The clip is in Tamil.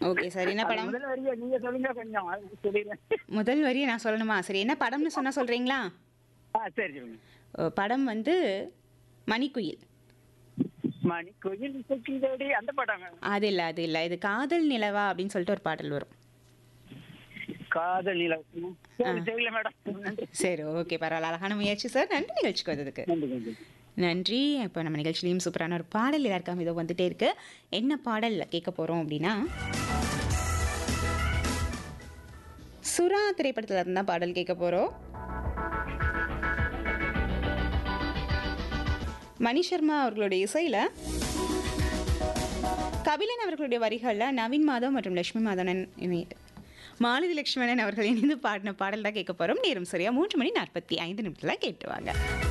ஓகே சார் என்ன அது படம் முதல்ல வரியா நீங்க சொல்லுங்க கொஞ்சம் அது சொல்லிடுறேன் முதல் வரியை நான் சொல்லணுமா சரி என்ன படம்னு சொன்னா சொல்றீங்களா ஆ சரி சொல்லுங்க அஹ், படம் வந்து மணிக்குயில் மணி கோயில் சுக்கிதடி அந்த படம் அது இல்லை அது இல்லை இது காதல் நிலவா அப்படின்னு சொல்லிட்டு ஒரு பாடல் வரும் காதல் நில சரி தெரியல மேடம் நன்றி சரி ஓகே பரவாயில்ல அழகான முயற்சி சார் நன்றி நிகழ்ச்சிக்கு வந்ததுக்கு நன்றி நன்றி நன்றி இப்போ நம்ம நிகழ்ச்சியிலையும் சூப்பரான ஒரு பாடல் எல்லாருக்காம இதோ வந்துட்டே இருக்கு என்ன பாடல் கேட்க போகிறோம் அப்படின்னா சுறா திரைப்படத்துல இருந்து தான் பாடல் கேட்க போகிறோம் மணி சர்மா அவர்களுடைய இசையில் கபிலன் அவர்களுடைய வரிகளில் நவீன் மாதவ் மற்றும் லட்சுமி மாதவன் இணை- மாலதி லட்சுமணன் அவர்கள் இணைந்து பாடின பாடல் தான் கேட்க போகிறோம் நேரம் சரியா மூன்று மணி நாற்பத்தி ஐந்து நிமிடத்தில் கேட்டு வாங்க